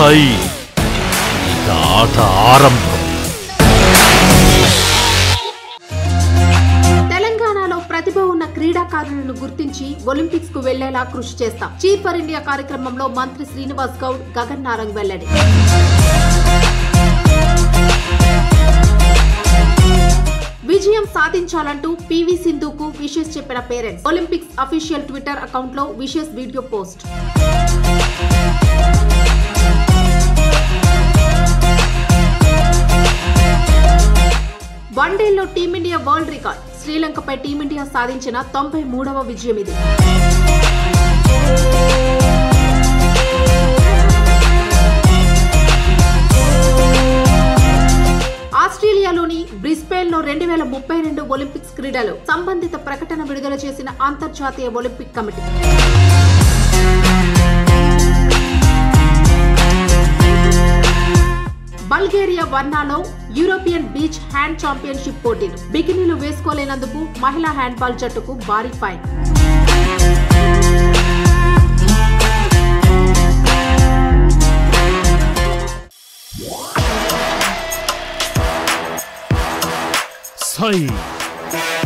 సై ఇక ఆట ఆరంభం తెలంగాణలో ప్రతిభ ఉన్న క్రీడాకారులను గుర్తించి ఒలింపిక్స్ కు వెళ్లేలా కృషి చేస్తాం చీఫ్ ఫర్ ఇండియా కార్యక్రమంలో మంత్రి శ్రీనివాస్ గౌడ్ గగన్ నారంగ్ వెల్లడి విజయం సాధించాలంటూ పివి సింధుకు విషెస్ చెప్పిన parents Olympics official Twitter account లో విషెస్ వీడియో పోస్ట్ వన్డేలో టీమిండియా వరల్డ్ రికార్డ్ శ్రీలంకపై టీమిండియా సాధించిన తొంభై మూడవ విజయం ఇది ఆస్ట్రేలియాలోని బ్రిస్బేన్ లో రెండు వేల ముప్పై రెండు ఒలింపిక్స్ క్రీడలు సంబంధిత ప్రకటన విడుదల చేసిన అంతర్జాతీయ ఒలింపిక్ కమిటీ బల్గేరియా వర్నాలో యూరోపియన్ బీచ్ హ్యాండ్ ఛాంపియన్షిప్ పోటీలు బికినీలు వేసుకోలేనందుకు మహిళా హ్యాండ్బాల్ జట్టుకు భారీ ఫైన్ సై